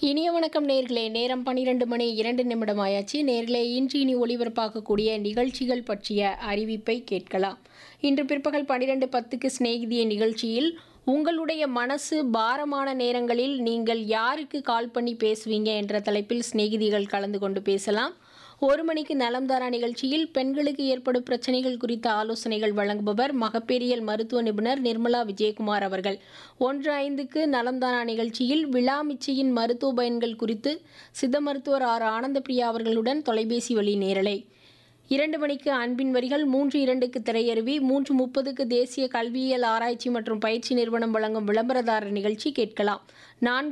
இனிய வணக்கம் நேர்களே நேரம் பன்னிரண்டு மணி இரண்டு நிமிடம் ஆயாச்சு நேர்களே இன்று இனி ஒளிபரப்பாக்கக்கூடிய நிகழ்ச்சிகள் பற்றிய அறிவிப்பை கேட்கலாம் இன்று பிற்பகல் பன்னிரெண்டு பத்துக்கு சிநேகிதிய நிகழ்ச்சியில் உங்களுடைய மனசு பாரமான நேரங்களில் நீங்கள் யாருக்கு கால் பண்ணி பேசுவீங்க என்ற தலைப்பில் சிநேகிதிகள் கலந்து கொண்டு பேசலாம் ஒரு மணிக்கு நலம்தாரா நிகழ்ச்சியில் பெண்களுக்கு ஏற்படும் பிரச்சனைகள் குறித்த ஆலோசனைகள் வழங்குபவர் மகப்பேறியல் மருத்துவ நிபுணர் நிர்மலா விஜயகுமார் அவர்கள் ஒன்று ஐந்துக்கு நலம்தாரா நிகழ்ச்சியில் விழாமிச்சையின் மருத்துவ பயன்கள் குறித்து சித்த மருத்துவர் ஆர் ஆனந்தபிரியா அவர்களுடன் தொலைபேசி வழி நேரலை இரண்டு மணிக்கு அன்பின் வரிகள் மூன்று இரண்டுக்கு திரையருவி மூன்று முப்பதுக்கு தேசிய கல்வியியல் ஆராய்ச்சி மற்றும் பயிற்சி நிறுவனம் வழங்கும் விளம்பரதாரர் நிகழ்ச்சி கேட்கலாம் நான்கு